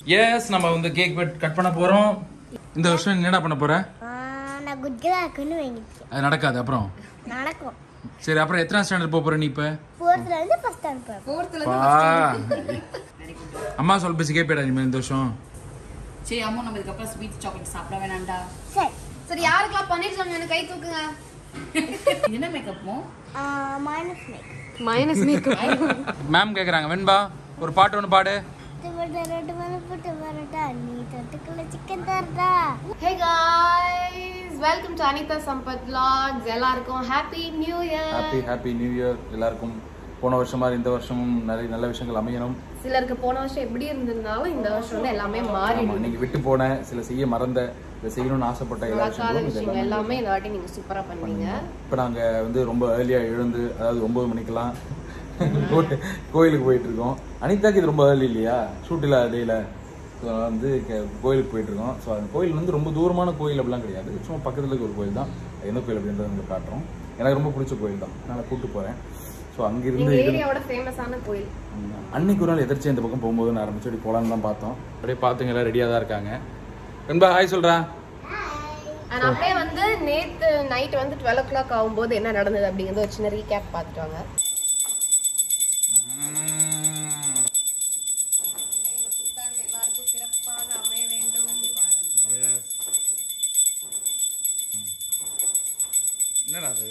S நம்ம வந்து cake cut பண்ண போறோம் இந்த வருஷம் நீ என்னடா பண்ண போற நான் குஜராத்துன்னு வாங்கிட்டேன் அது நடக்காது அப்புறம் நடக்கும் சரி அப்புறம் எத்தனை ஸ்டாண்டர்ட் போக போற நீ இப்ப ஃபோர்த்ல இருந்து ஃபர்ஸ்ட் அனுப்புறேன் பா. அம்மா சொல் பேசி கேப்பேடா இனிமே இந்த வருஷம் சரி அம்மா நம்ம இதுக்கப்புறம் ஸ்வீட் சாக்லேட் சாப்பிட வேணாம்டா சரி சரி யாருக்கெல்லாம் பண்ணிருக்கலாம் எனக்கு கை தூக்குங்க என்ன மேக்கப்பும் minus make minus makeup ma'am கேக்குறாங்க வெண்பா ஒரு பாட்டு ஒன்று பாடு ரெண்டு மணி போட்டு வரட்டா நீ தொட்டுக்குள்ள சிக்கன் தரட்டா hey guys welcome to Anitha Sampath vlogs எல்லாருக்கும் happy new year happy happy new year எல்லாருக்கும் போன வருஷம் மாதிரி இந்த வருஷமும் நிறைய நல்ல விஷயங்கள் அமையணும் சிலருக்கு போன வருஷம் எப்படி இருந்திருந்தாலும் இந்த வருஷம் வந்து எல்லாமே ஆமா மாறிடும் நீங்க விட்டு போன சில செய்ய மறந்த சில செய்யணும்னு ஆசைப்பட்ட எல்லா நடக்காத விஷயங்களும் இது விஷயங்கள் எல்லாமே எல்லாமே இந்த வாட்டி நீங்க சூப்பரா பண்ணீங்க இப்போ நாங்க வந்து ரொம்ப ஏர்லியா எழுந்து அதாவது ஒன்பது மணிக்கெல்லாம் கோ- கோயிலுக்கு போயிட்டு இருக்கோம் அனிதாக்கு இது ரொம்ப ஏர்லி இல்லையா ஷூட் இல்லாத டேல ஸோ வந்து கே- கோயிலுக்கு போயிட்டு இருக்கோம் ஸோ அந்த கோயில் வந்து ரொம்ப தூரமான கோயில் அப்படிலாம் கிடையாது சும்மா பக்கத்துல இருக்க ஒரு கோயில் தான் அது என்ன கோயில் அப்படின்றத உங்களுக்கு காட்டுறோம் எனக்கு ரொம்ப பிடிச்ச கோயில் தான் நான் கூப்பிட்டு போறேன் ஸோ எங்க அங்கிருந்து இது ஏரியாவோட ஃபேமஸான கோயில் அன்னைக்கு ஒரு நாள் எதிர்த்து இந்த பக்கம் போகும்போது நான் ஆரம்பிச்சு அப்படி போலான்னு தான் பார்த்தோம் அப்படியே பார்த்துங்க எல்லாம் ரெடியாக தான் இருக்காங்க வெண்பா ஹாய் சொல்றா அண்ட் அப்படியே வந்து நேத்து நைட் வந்து டுவெல் ஓ கிளாக் ஆகும்போது என்ன நடந்தது அப்படிங்கிறது ஒரு சின்ன ரீகேப் பார்த்துட்டு வாங்க எல்லாருக்கும் சிறப்பாக அமைய வேண்டும் என்னடா அது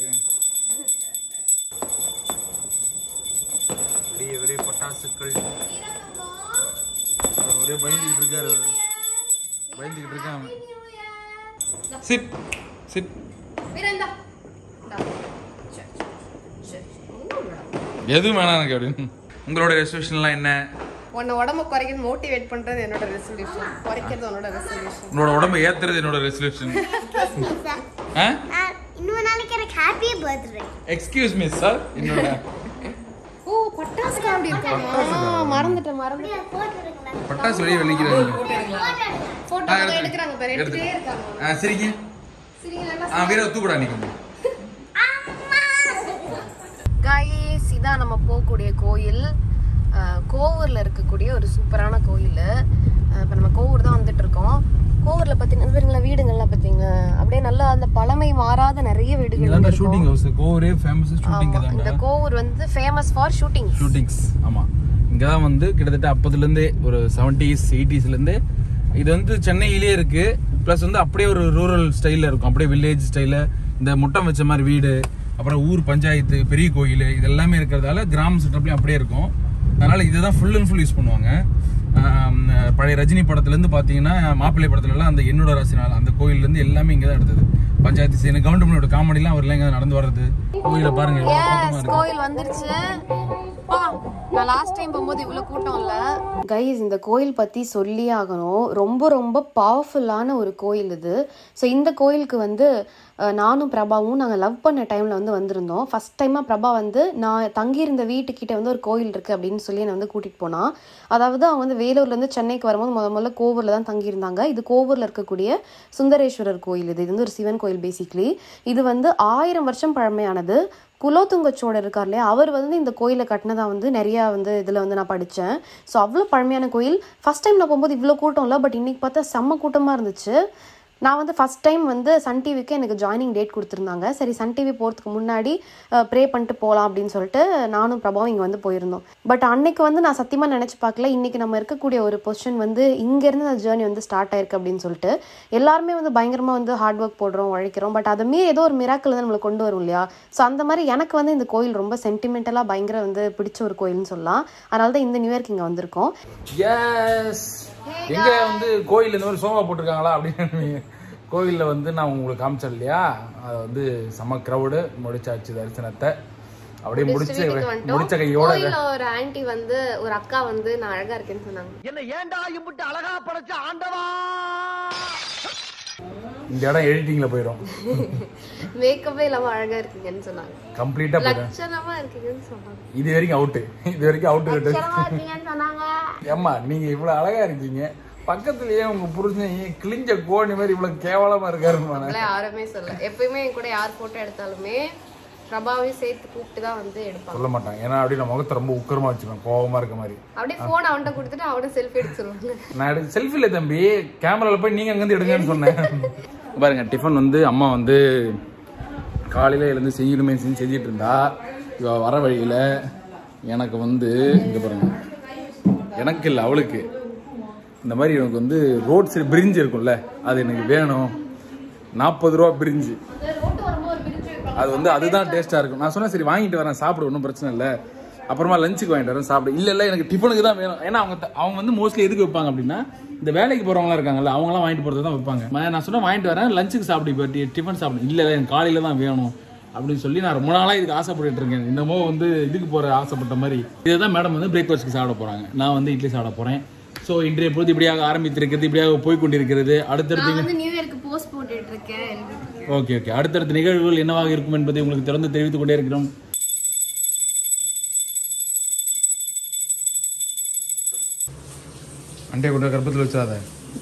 பெரிய பெரிய பட்டாசுக்கள் அவர் ஒரே பயந்துகிட்டு இருக்காரு அவரு. பயந்துகிட்டு இருக்கான் சிட் சிட் வீரந்தா இந்தா. சரி, சரி, சரி. ஒண்ணும் இல்ல. எதுவும் வேணாம் எனக்கு அப்படின்னு உங்களோட ரெசல்யூஷன்லாம் என்ன உன்னை உடம்ப குறைக்கிறது மோட்டிவேட் பண்றது என்னோட ரெசல்யூஷன் குறைக்கிறது உன்னோட ரெசல்யூஷன் உங்களோட உடம்பை ஏத்துறது என்னோட ரெசல்யூஷன் ஆ இன்னொரு நாளைக்கு எனக்கு happy birthday excuse me sir என்னோட ஓ பட்டாசு அப்படி இருக்காங்க மறந்துட்டேன் மறந்துட்டேன் போட்டுருங்களா பட்டாசு வெளியே வெளிக்கிறாங்க போட்டோ ஆ, எடுத்து- எடுக்கிறாங்க பாரு எடுத்து. எடுத்துட்டே இருக்காங்க ஆ சரிங்க சரிங்க நல்லா ஆ வீர தூக்குடா நீங்க கைஸ் இதான் நம்ம போகக்கூடிய கோயில் அஹ், கோவூர்ல இருக்கக்கூடிய ஒரு சூப்பரான கோயில் இப்போ நம்ம கோவூர் தான் வந்துட்டு இருக்கோம் கோவூர்ல பார்த்தீங்கன்னா பாருங்களா வீடுங்கள்லாம் பார்த்தீங்க அப்படியே நல்லா அந்த பழமை மாறாத நிறைய வீடுகள் இங்க இருக்கும். ஷூட்டிங் ஹவுஸ் கோவரே ஃபேமஸ் ஷூட்டிங் ஆமா, இந்த கோவூர் வந்து ஃபேமஸ் ஃபார் ஷூட்டிங் ஷூட்டிங்ஸ் ஆமாம் இங்கே தான் வந்து கிட்டத்தட்ட அப்போதுலேருந்தே ஒரு செவன்டீஸ் எயிட்டிஸ்லேருந்தே இது வந்து சென்னையிலே இருக்கு ப்ளஸ் வந்து அப்படியே ஒரு ரூரல் ஸ்டைலில் இருக்கும் அப்படியே வில்லேஜ் ஸ்டைலில் இந்த முட்டம் வச்ச மாதிரி வீடு அப்புறம் ஊர் பஞ்சாயத்து பெரிய கோயில் இது எல்லாமே இருக்கிறதால கிராம செட்டப்லேயும் அப்படியே இருக்கும் அதனால இதை தான் ஃபுல் அண்ட் ஃபுல் யூஸ் பண்ணுவாங்க ஆம், பழைய ரஜினி படத்துலேருந்து பார்த்தீங்கன்னா மாப்பிள்ளை படத்துலலாம் அந்த என்னோட ராசினால் அந்த கோயில்லேருந்து எல்லாமே இங்கே தான் எடுத்தது பஞ்சாயத்து சீனு கவுண்டமணியோட காமெடிலாம் அவர்லாம் இங்கே நடந்து வர்றது கோயிலை பாருங்க எவ்வளவு கூட்டமா எஸ் இருக்கு. கோயில் வந்துருச்சு பா நான் லாஸ்ட் டைம் போகும்போது இவ்வளோ கூட்டம் இல்லை கைஸ் இந்த கோயில் பற்றி சொல்லி ஆகணும் ரொம்ப ரொம்ப பவர்ஃபுல்லான ஒரு கோயில் இது ஸோ இந்த கோயிலுக்கு வந்து அஹ், நானும் பிரபாவும் நாங்கள் லவ் பண்ண டைமில் வந்து வந்திருந்தோம் ஃபர்ஸ்ட் டைமாக பிரபா வந்து நான் தங்கியிருந்த வீட்டுக்கிட்ட வந்து ஒரு கோயில் இருக்குது அப்படின்னு சொல்லி என்னை வந்து கூட்டிகிட்டு போனான் அதாவது அவங்க வந்து வேலூர்லேருந்து சென்னைக்கு வரும்போது முத முதல்ல கோவூரில் தான் தங்கியிருந்தாங்க இது கோவூரில் இருக்கக்கூடிய சுந்தரேஸ்வரர் கோயில் இது இது வந்து ஒரு சிவன் கோயில் பேசிக்லி இது வந்து ஆயிரம் வருஷம் பழமையானது குலோத்துங்க சோழர் இருக்கார் இல்லையா அவர் வந்து இந்த கோயிலை கட்டினதா வந்து நிறையா வந்து இதில் வந்து நான் படித்தேன் ஸோ அவ்வளோ பழமையான கோயில் ஃபஸ்ட் டைம் நான் போகும்போது இவ்வளோ கூட்டம் இல்லை பட் இன்னைக்கு பார்த்தா செம்ம கூட்டமாக இருந்துச்சு நான் வந்து ஃபஸ்ட் டைம் வந்து சன் டிவிக்கு எனக்கு ஜாயினிங் டேட் கொடுத்துருந்தாங்க சரி சன் டிவி போகிறதுக்கு முன்னாடி ப்ரே பண்ணிட்டு போகலாம் அப்படின்னு சொல்லிட்டு நானும் பிரபாவும் இங்கே வந்து போயிருந்தோம் பட் அன்னைக்கு வந்து நான் சத்தியமாக நினச்சி பார்க்கல இன்றைக்கி நம்ம இருக்கக்கூடிய ஒரு பொசிஷன் வந்து இங்கேருந்து அந்த ஜேர்னி வந்து ஸ்டார்ட் ஆயிருக்கு அப்படின்னு சொல்லிட்டு எல்லாருமே வந்து பயங்கரமாக வந்து ஹார்ட் ஒர்க் போடுறோம் உழைக்கிறோம் பட் அதை மீறி ஏதோ ஒரு மிராக்கிள் வந்து நம்மளை கொண்டு வரும் இல்லையா ஸோ அந்த மாதிரி எனக்கு வந்து இந்த கோயில் ரொம்ப சென்டிமெண்டலாக பயங்கர வந்து பிடிச்ச ஒரு கோயில்னு சொல்லலாம் அதனால தான் இந்த நியூ இயர்க்கு இங்கே வந்திருக்கோம் எஸ் எங்க வந்து கோயில் இந்த மாதிரி சோஃபா போட்டிருக்காங்களா அப்படின்னு கோயில்ல வந்து நான் உங்களுக்கு காமிச்சேன் இல்லையா அது வந்து செம கிரௌடு முடிச்சாச்சு தரிசனத்தை அப்படியே முடிச்ச வீட்டுக்கு வந்துட்டோம். முடிச்ச கையோட கோயில்ல ஒரு ஆன்ட்டி வந்து ஒரு அக்கா வந்து நான் அழகா இருக்கேன்னு சொன்னாங்க என்ன ஏன்டா இம்புட்டு அழகா படைச்ச ஆண்டவா இந்த இடம் எடிட்டிங்ல போயிடும் மேக்கப்பே இல்லாம அழகா இருக்கீங்கன்னு சொன்னாங்க கம்ப்ளீட்டா போயிடும் லட்சணமா இருக்கீங்கன்னு சொன்னாங்க இது வரைக்கும் அவுட்டு இது வரைக்கும் அவுட்டு கட்டு லட்சணமா இருக்கீங்கன்னு சொன்னாங்க ஏம்மா நீங்க இவ்வளவு அழகா இருக்கீங்க பக்கத்துலயே உங்க புருஷன் கிழிஞ்ச கோணி மாதிரி இவ்வளவு கேவலமா இருக்காருன்னு நம்மள யாருமே சொல்ல எப்பயுமே என் கூட யார் போட்டோ எடுத்தாலுமே பிரபாவையும் சேர்த்து கூப்பிட்டு தான் வந்து எடுப்பாங்க சொல்ல மாட்டான் ஏன்னா அப்படி நான் முகத்தை ரொம்ப உக்கரமா வச்சுப்பேன் கோவமா இருக்க மாதிரி அப்படியே போன் அவன்கிட்ட கொடுத்துட்டு அவனே செல்ஃபி எடுத்துருவாங்க நான் எடுக்க செல்ஃபி இல்லை தம்பி கேமரால போய் நீங்க அங்கேருந்து எடுங்கன்னு சொன்னேன் பாருங்க டிஃபன் வந்து அம்மா வந்து காலையில எழுந்து செய்யணுமே செஞ்சு செஞ்சிட்டு இருந்தா இவ வர வழியில எனக்கு வந்து இங்க பாருங்க எனக்கு இல்லை அவளுக்கு இந்த மாதிரி எனக்கு வந்து ரோட் சைடு பிரிஞ்சு இருக்கும்ல அது எனக்கு வேணும் நாற்பது ரூபா பிரிஞ்சு அது வந்து அதுதான் டேஸ்டா இருக்கும் நான் சொன்னேன் சரி வாங்கிட்டு வரேன் சாப்பிடு ஒன்றும் பிரச்சனை இல்லை அப்புறமா லஞ்சுக்கு வாங்கிட்டு வரேன் சாப்பிடு இல்ல இல்ல எனக்கு டிஃபனுக்கு தான் வேணும் ஏன்னா அவங்க த- அவங்க வந்து மோஸ்ட்லி எதுக்கு வைப்பாங்க அப்படின்னா இந்த வேலைக்கு போறவங்களாம் இருக்காங்கல்ல அவங்களாம் வாங்கிட்டு போறது தான் வைப்பாங்க ம- நான் சொன்னேன் வாங்கிட்டு வரேன் லஞ்சுக்கு சாப்பிடு இப்போ டி- டிஃபன் சாப்பிடு இல்ல இல்ல எனக்கு காலையில தான் வேணும் அப்படின்னு சொல்லி நான் ரொம்ப நாளா இதுக்கு ஆசைப்பட்டுட்டு இருக்கேன் என்னமோ வந்து இதுக்கு போற ஆசைப்பட்ட மாதிரி இதுதான் மேடம் வந்து பிரேக்ஃபாஸ்ட்க்கு சாப்பிட போறாங்க நான் வந்து இட்லி சாப்பிட போறேன் ஸோ இன்றைய பொழுது இப்படியாக ஆரம்பித்திருக்கிறது இப்படியாக போய் கொண்டிருக்கிறது அடுத்தடுத்து நான் வந்து நியூ இயருக்கு போஸ்ட் போட்டுட்டு இருக்கேன் ஓகே ஓகே அடுத்தடுத்த நிகழ்வுகள் என்னவாக இருக்கும் என்பதை உங்களுக்கு தொடர்ந்து தெரிவித்துக் கொண்டே இருக்கிறோம் அண்டைய கொண்டு கர்ப்பத்தில் வச்சிடாத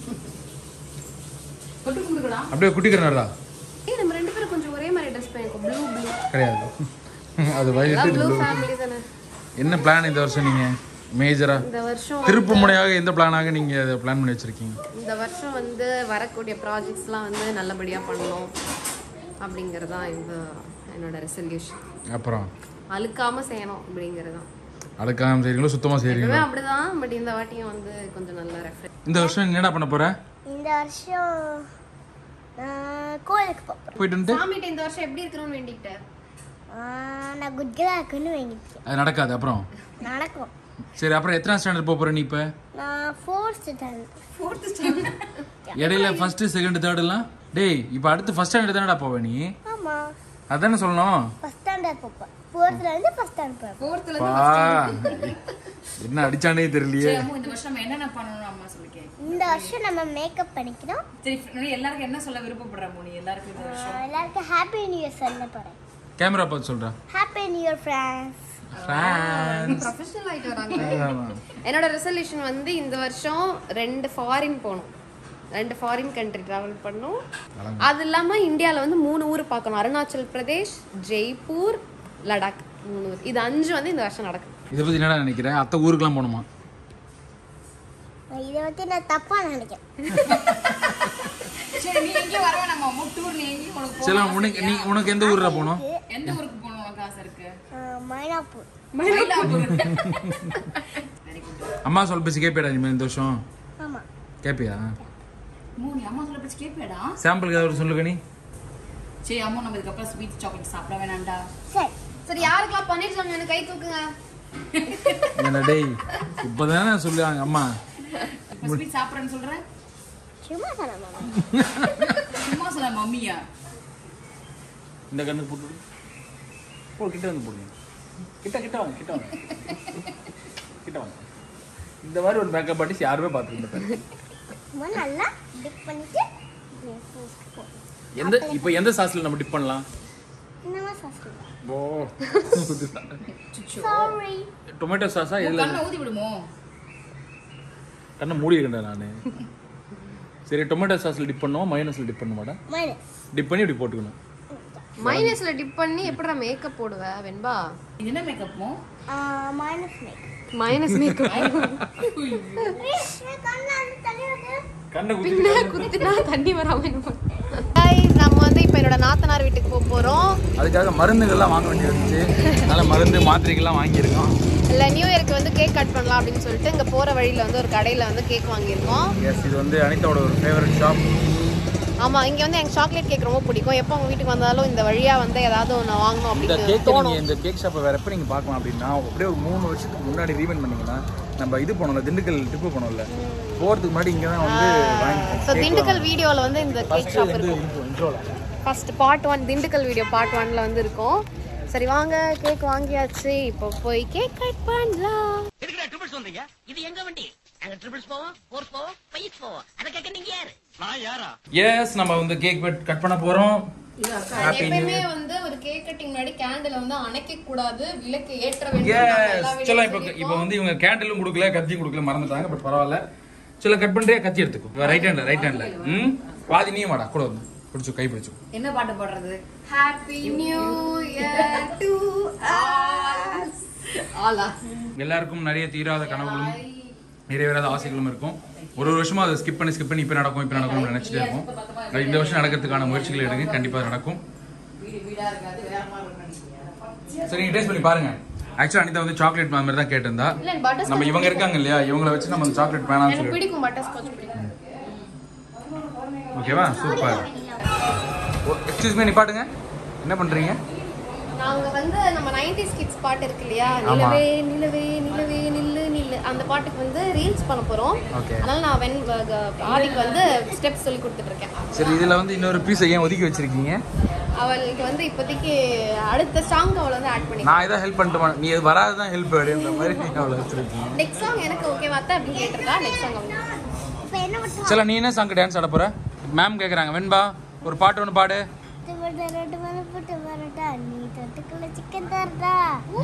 தொட்டு கொடுக்கடா அப்படியே குட்டிக்கிறனடா ஏய் நம்ம ரெண்டு பேரும் கொஞ்சம் ஒரே மாதிரி ட்ரெஸ் பண்ணிருக்கோம் ப்ளூ ப்ளூ கிடையாது அது வயலட் ப்ளூ ஃபேமிலி தானே என்ன பிளான் இந்த வருஷம் நீங்க மேஜரா இந்த வருஷம் திருப்பு முனையாக எந்த பிளானாக நீங்க அதை பிளான் பண்ணி வச்சிருக்கீங்க இந்த வருஷம் வந்து வரக்கூடிய ப்ராஜெக்ட்ஸ்லாம் வந்து நல்லபடியா பண்ணணும் அப்படிங்கிறது தான் இந்த என்னோட ரெசல்யூஷன் அப்புறம் அழுக்காம செய்யணும் அப்படிங்கிறது தான் அழுக்காம செய்றீங்களோ சுத்தமா செய்றீங்களோ எப்பவுமே அப்படிதான் பட் இந்த வாட்டியும் வந்து கொஞ்சம் நல்ல ரெஃப்ரெஷ் இந்த வருஷம் நீ என்னடா பண்ண போற இந்த வருஷம் நான் கோயிலுக்கு போகிறேன் போயிட்டு வந்துட்டு சாமிகிட்ட இந்த வருஷம் எப்படி இருக்கணும்னு வேண்டிக்கிட்டேன் நான் குட்கலாக இருக்குன்னு வேண்டியிருக்கேன் அது நடக்காது அப்புறம் நடக்கும் சரி அப்புறம் எத்தனை ஸ்டாண்டர்ட் போக போற நீ இப்ப நான் ஃபோர்த் ஸ்டாண்டர்ட் ஃபோர்த் ஸ்டாண்டர்ட் இடையில ஃபர்ஸ்ட் செகண்ட் தேர்ட் எல்லாம் டேய் இப்போ அடுத்து ஃபர்ஸ்ட் ஸ்டாண்டர்ட் தானடா போவ நீ ஆமாம் அதானே சொல்லணும் ஃபஸ்ட் ஸ்டாண்டர்ட் போப்பேன் ஃபோர்த்லேருந்து ஃபஸ்ட் ஸ்டாண்டர்ட் போப்பேன் ஃபோர்த்ல பா என்ன அடிச்சானே தெரியலையே அம்மா இந்த வருஷம் நம்ம என்னென்ன பண்ணணும் அம்மா சொல்லி கேட்கு இந்த வருஷம் நம்ம மேக்கப் பண்ணிக்கிறோம் சரி ஃப்ரெண்ட், எல்லாருக்கும் என்ன சொல்ல விருப்பப்படுற நீ எல்லாருக்கும் இந்த வருஷம் ஆஹ் எல்லாருக்கும் ஹாப்பி நியூ இயர் சொல்ல போகிறேன் கேமரா பார்த்து சொல்றா happy new year friends professional ஆயிட்டு வராங்க என்னோட ரெசல்யூஷன் வந்து இந்த வருஷம் ரெண்டு ஃபாரின் போகணும் ரெண்டு ஃபாரின் கண்ட்ரி ட்ராவல் பண்ணணும் அது இல்லாம இந்தியால வந்து மூணு ஊர் பார்க்கணும் அருணாச்சல் பிரதேஷ் ஜெய்ப்பூர் லடாக் மூணு ஊர் இது அஞ்சு வந்து இந்த வருஷம் நடக்கும் இதை பத்தி என்னடா நினைக்கிறேன் அத்தை ஊருக்குலாம் போகணுமா இதை பற்றி நான் தப்பாக நினைக்கிறேன் சரி நீ எங்கேயும் வரவே நம்ம அம்மா டூர் நீ எங்கேயும் உனக்கு சரி போகணும் உனக்கு நீ உனக்கு எந்த ஊர்ல போகணும் எந்த ஊருக்கு போகணும் உனக்கு ஆசை இருக்கு ஆஹ் மயிலாப்பூர் மயிலாப்பூர் அம்மா சொல் பேசி கேட்பியாடா இனிமேல் இந்த வருஷம் ஆமாம் கேட்பியா அம்மா, நீ அம்மா சொல்ல பேச்சு கேட்பேடா சாம்பிளுக்கு ஏதாவது சொல்லுங்க நீ சரி அம்மா நம்ம இதுக்கப்புறம் ஸ்வீட் சாக்லேட் சாப்பிட வேணாம்டா சரி சரி யாருக்கெல்லாம் பன்னீர் சொன்ன எனக்கு கை தூக்குங்க என்ன டேய் இப்போதானே சொல்லுவாங்க அம்மா இப்போ ஸ்வீட் சாப்பிட்றேன்னு சொல்றேன் சும்மா தானே மாமா சும்மா சொல்ல மம்மியா இந்த கண்ணுக்கு போட்டு விடு. போ கிட்ட வந்து போடுங்க கிட்ட கிட்ட வாங்க கிட்ட வாங்க கிட்ட வாங்க இந்த மாதிரி ஒரு மேக்கப் ஆர்டிஸ்ட் யாருமே பார்த்துருக்க மாட்டாங்க சும்மா நல்லா டிப் பண்ணிட்டு போ எந்த இப்போ எந்த சாஸ்ல நம்ம டிப் பண்ணலாம் இந்த மாதிரி சாப்பிடுவேன் ஓ சாரி டொமேட்டோ சாஸா உன் எதுல கண்ணை ஊதி விடுமோ கண்ணை மூடி இருக்கேன்டா நானு சரி டொமேட்டோ சாஸ்ல டிப் பண்ணுவோம் மைனஸ்ல டிப் பண்ண மாட்டேன் மைனஸ் டிப் பண்ணி இப்படி போட்டுக்கணும் மைனஸ்ல டிப் பண்ணி எப்படிடா மேக்கப் போடுவ வெண்பா இது என்ன மேக்கப்போ மைனஸ் மேக் மைனஸ் மேக்கப் கண்ணை குத்தி பின்ன குத்தினா தண்ணி வராம என்ன பண்ண? Guys, நம்ம வந்து இப்போ என்னோட நாத்தனார் வீட்டுக்கு போக போறோம் அதுக்காக மருந்துகள்லாம் வாங்க வேண்டியிருந்துச்சு அதனால மருந்து மாத்திரைகள்லாம் வாங்கியிருக்கோம் இல்ல நியூ இயருக்கு வந்து கேக் கட் பண்ணலாம் அப்படின்னு சொல்லிட்டு இங்க போற வழியில வந்து ஒரு கடையில வந்து கேக் வாங்கியிருக்கோம் எஸ் இது வந்து அனிதாவோட ஒரு ஃபேவரட் ஷாப் ஆமா இங்க வந்து எனக்கு சாக்லேட் கேக் ரொம்ப பிடிக்கும் எப்போ உங்க வீட்டுக்கு வந்தாலும் இந்த வழியா வந்து ஏதாவது ஒன்று வாங்கணும் இந்த அப்படின்னு கேக் தோணும் நீங்க இந்த கேக் ஷாப்பை வேற எப்போ நீங்க பார்க்கலாம் அப்படின்னா அப்படியே ஒரு மூணு வருஷத்துக்கு முன்னாடி ரீவெண்ட் பண்ணீங்கன்னா நம்ம இது போனோம்ல திண்டுக்கல் ட்ரிப்பு போனோம்ல போறதுக்கு முன்னாடி இங்க தான் வந்து ஸோ வாங்கிப்போம் திண்டுக்கல் வீடியோல வந்து இந்த கேக் ஷாப் இருக்கும் இன்ட்ரோல first part one Dindigul video part ஒன்ல வந்து இருக்கும் சரி வாங்க கேக் வாங்கியாச்சு இப்போ போய் கேக் கட் பண்ணலாம் எதுக்குடா ட்ரிபிள்ஸ் வந்தீங்க இது எங்க வண்டி நாங்க ட்ரிபிள்ஸ் போவோம் ஃபோர்ஸ் போவோம் ஃபைஸ் போவோம் அத கேட்க நீங்க யாரு நான் யாரா எஸ் நம்ம வந்து கேக் கட் பண்ண போறோம் ஹாப்பி நியூ எப்பயுமே வந்து ஒரு கேக் கட்டிங் முன்னாடி கேண்டில் வந்து அணைக்க கூடாது விளக்கு ஏற்ற எஸ் சொல்ல இப்போ இப்போ வந்து இவங்க கேண்டிலும் கொடுக்கல கத்தியும் கொடுக்கல மறந்துட்டாங்க பட் பரவாயில்ல சொல்ல கட் பண்றியா கத்தி எடுத்துக்கோ ரைட் ஹேண்ட்ல ரைட் ஹேண்ட்ல ம் பாதி நீ வாடா கூட வந்து பிடிச்சு கை பிடிச்சு என்ன பாட்டு பாடுறது ஹாப்பி நியூ இயர் டு ஆலா எல்லாருக்கும் நிறைய தீராத கனவுகளும் நிறைவேறாத ஆசைகளும் இருக்கும் ஒரு ஒரு வருஷமா அதை ஸ்கிப் பண்ணி ஸ்கிப் பண்ணி இப்போ நடக்கும் இப்போ நடக்கும்னு நினைச்சிட்டே இருக்கும் அது இந்த வருஷம் நடக்கிறதுக்கான முயற்சிகள் எடுங்க கண்டிப்பா அது நடக்கும் வீடு வீடா இருக்காது வேற மாதிரி இருக்கும் நினைக்கிறேன். சரி நீங்க டேஸ்ட் பண்ணி பாருங்க ஆக்சுவலா அனிதா வந்து சாக்லேட் மாதிரி தான் கேட்டிருந்தா இல்ல பட்டர் நம்ம இவங்க இருக்காங்க இல்லையா இவங்கள வச்சு நம்ம சாக்லேட் வேணாம்னு எனக்கு சொல்லி பிடிக்கும் பட்டர் ஸ்காட்ச் பிடிக்கும் ஓகேவா சூப்பர் எக்ஸ்கியூஸ் மீ நிப்பாட்டுங்க என்ன பண்றீங்க நாங்க வந்து நம்ம 90s கிட்ஸ் பாட்டு இருக்கு இல்லையா நிலவே நிலவே நிலவே நில்லு நில்லு அந்த பாட்டுக்கு வந்து ரீல்ஸ் பண்ண போறோம் Okay. அதனால நான் வென் ஆதிக்கு வந்து ஸ்டெப்ஸ் சொல்லி கொடுத்துட்டு இருக்கேன் சரி இதுல வந்து இன்னொரு பீஸை ஏன் ஒதுக்கி வச்சிருக்கீங்க அவளுக்கு வந்து இப்போதைக்கு அடுத்த சாங் அவளை வந்து ஆட் பண்ணி நான் ஏதாவது ஹெல்ப் பண்ணிட்டு போனேன். நீ அது வராதுதான் ஹெல்ப் அப்படின்ற மாதிரி நீங்க அவளை வச்சிருக்கீங்க நெக்ஸ்ட் சாங் எனக்கு ஓகே வாத்த அப்படின்னு கேட்டிருக்கா நெக்ஸ்ட் சாங் அவங்க இப்ப என்ன பண்ணுவோம் சரி நீ என்ன சாங்க்கு டான்ஸ் ஆட போற மேம் கேக்குறாங்க வெண்பா ஒரு பாட்டு ஒன்று பாடு ரெண்டு மலை போட்டு வரட்டா நீ தொட்டுக்குள்ள சிக்கன் தரட்டா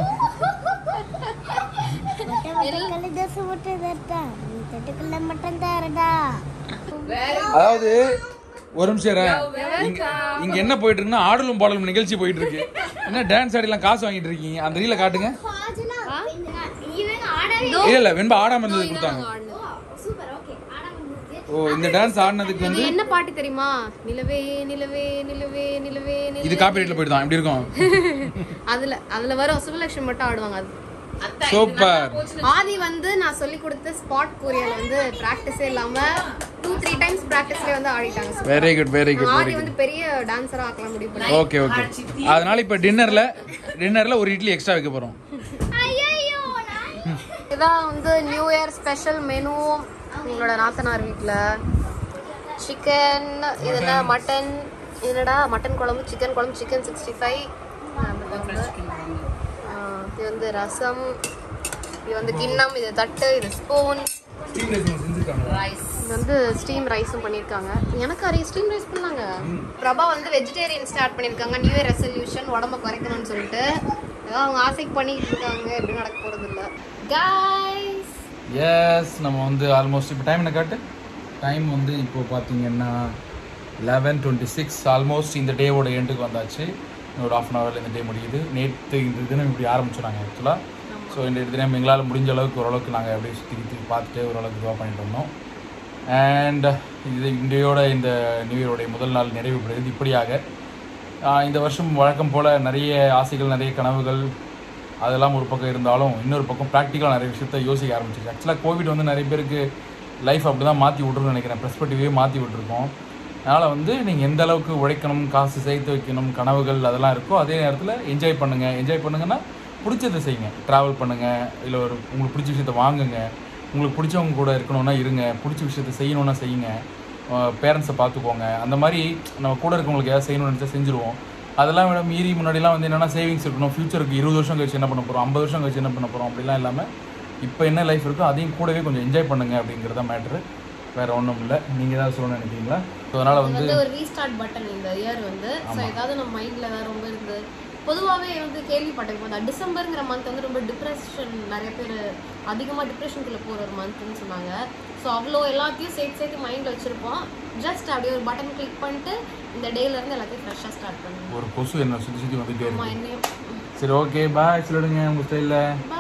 தொட்டுக்குள்ள தோசை போட்டு தரட்டா நீ தொட்டுக்குள்ள மட்டன் தரட்டா அதாவது ஒரு நிமிஷம் இரு. இங்க இங்க என்ன போயிட்டு இருக்குன்னா ஆடலும் பாடலும் நிகழ்ச்சி போயிட்டு இருக்கு என்ன டான்ஸ் ஆடிலாம் காசு வாங்கிட்டு இருக்கீங்க அந்த ரீல காட்டுங்க இவங்க ஆடவே இல்ல இல்ல வெண்பா ஆடாம இருந்தது கொடுத்தாங்க சூப்பர் ஓகே ஆடாம இருந்துச்சு ஓ இந்த டான்ஸ் ஆடினதுக்கு இது வந்து என்ன பாட்டு தெரியுமா நிலவே நிலவே நிலவே நிலவே இது நிலவே காப்பி ரேட்ல போயிட்டு எப்படி இருக்கும் அதுல அதுல வர சுபலட்சுமி மட்டும் ஆடுவாங்க அது சூப்பர் ஆதி வந்து நான் சொல்லி கொடுத்த ஸ்பாட் கோரியால வந்து பிராக்டிஸே இல்லாம டூ த்ரீ டைம்ஸ் பிராக்டிஸ்ல வந்து ஆடிட்டாங்க very good very good Aadhi very வந்து குட் பெரிய டான்சரா ஆக்கலாம் முடிவு பண்ணி ஓகே ஓகே அதனால இப்ப டின்னர்ல டின்னர்ல ஒரு இட்லி எக்ஸ்ட்ரா வைக்க போறோம் ஐயோ நான் இதான் வந்து நியூ இயர் ஸ்பெஷல் மெனு எங்களோட நாத்தனார் வீட்டில் சிக்கன் இதெல்லாம் மட்டன் என்னடா மட்டன் குழம்பு சிக்கன் குழம்பு சிக்கன் சிக்ஸ்டி ஃபைவ் இது வந்து ரசம் இது வந்து கிண்ணம் இது தட்டு இது ஸ்பூன் ரைஸ் இது வந்து ஸ்டீம் ரைஸும் பண்ணியிருக்காங்க எனக்கு அறிய ஸ்டீம் ரைஸ் பண்ணாங்க பிரபா வந்து வெஜிடேரியன் ஸ்டார்ட் பண்ணியிருக்காங்க நியூ இயர் ரெசல்யூஷன் உடம்ப குறைக்கணும்னு சொல்லிட்டு ஏதோ அவங்க ஆசைக்கு பண்ணிட்டு இருக்காங்க எப்படி நடக்க போறது இல்ல கைஸ் எஸ் நம்ம வந்து ஆல்மோஸ்ட் இப்போ டைம் என்ன காட்டு டைம் வந்து இப்போ பார்த்தீங்கன்னா லெவன் டுவெண்ட்டி சிக்ஸ் ஆல்மோஸ்ட் இந்த டேவோட எண்டுக்கு வந்தாச்சு ஒரு ஆஃப் அன் ஹவரில் இந்த டே முடியுது நேற்று இந்த தினம் இப்படி ஆரம்பிச்சோம் ஆக்சுவலாக ஸோ இந்த தினம் எங்களால் முடிஞ்ச அளவுக்கு ஓரளவுக்கு நாங்கள் அப்படியே சுற்றி சுற்றி பார்த்துட்டு ஓரளவுக்கு இதுவாக பண்ணிட்டு வந்தோம் அண்ட் இது இந்தியோட இந்த நியூ இயருடைய முதல் நாள் நிறைவு பெறுகிறது இப்படியாக ஆஹ் இந்த வருஷம் வழக்கம் போல் நிறைய ஆசைகள் நிறைய கனவுகள் அதெல்லாம் ஒரு பக்கம் இருந்தாலும் இன்னொரு பக்கம் ப்ராக்டிக்கலாக நிறைய விஷயத்த யோசிக்க ஆரம்பிச்சிருக்கு ஆக்சுவலாக கோவிட் வந்து நிறைய பேருக்கு லைஃப் அப்படி தான் மாற்றி விட்ருன்னு நினைக்கிறேன் பெர்ஸ்பெக்டிவே மாற்றி விட்டுருக்கோம் அதனால் வந்து நீங்கள் எந்த அளவுக்கு உழைக்கணும் காசு சேர்த்து வைக்கணும் கனவுகள் அதெல்லாம் இருக்கோ அதே நேரத்தில் என்ஜாய் பண்ணுங்கள் என்ஜாய் பண்ணுங்கன்னா பிடிச்சதை செய்யுங்க ட்ராவல் பண்ணுங்கள் இல்லை ஒரு உங்களுக்கு பிடிச்ச விஷயத்த வாங்குங்க உங்களுக்கு பிடிச்சவங்க கூட இருக்கணும்னா இருங்க பிடிச்ச விஷயத்த செய்யணும்னா செய்யுங்க பேரண்ட்ஸை பார்த்துக்கோங்க அந்த மாதிரி நம்ம கூட இருக்கவங்களுக்கு ஏதாவது செய்யணும்னு நினச்சா செஞ்சுருவோம் அதெல்லாம் விட மீறி முன்னாடிலாம் வந்து என்னென்னா சேவிங்ஸ் இருக்கணும் ஃபியூச்சருக்கு இருபது வருஷம் கழிச்சு என்ன பண்ண போகிறோம் ஐம்பது வருஷம் கழிச்சு என்ன பண்ண போகிறோம் அப்படிலாம் இல்லாமல் இப்போ என்ன லைஃப் இருக்கோ அதையும் கூடவே கொஞ்சம் என்ஜாய் பண்ணுங்க அப்படிங்கிறத மேட்ரு வேறு ஒன்றும் இல்லை நீங்கள் ஏதாவது சொல்லணும்னு நினைக்கிறீங்களா ஸோ அதனால் வந்து வந்து ஒரு ரீஸ்டார்ட் பட்டன் இந்த இயர் வந்து ஸோ ஏதாவது நம்ம மைண்ட்ல ஏதாவது ரொம்ப இருந்து பொதுவாகவே வந்து கேள்விப்பட்டிருப்போம் அந்த டிசம்பருங்கிற மந்த் வந்து ரொம்ப டிப்ரெஷன் நிறைய பேர் அதிகமாக டிப்ரெஷனுக்குள்ள போகிற ஒரு மந்த்னு சொன்னாங்க ஸோ அவ்வளோ எல்லாத்தையும் சேர்த்து சேர்த்து மைண்டில் வச்சுருப்போம் ஜஸ்ட் அப்படியே ஒரு பட்டன் கிளிக் பண்ணிட்டு இந்த டேல இருந்து எல்லாத்தையும் ஃப்ரெஷ்ஷாக ஸ்டார்ட் பண்ணுவோம் ஒரு கொசு என்ன சுற்றி சுற்றி வந்துட்டே அம்மா இருக்கு என்னையும் சரி ஓகே பாய் சொல்லிடுங்க உங்கள் ஸ்டைலில்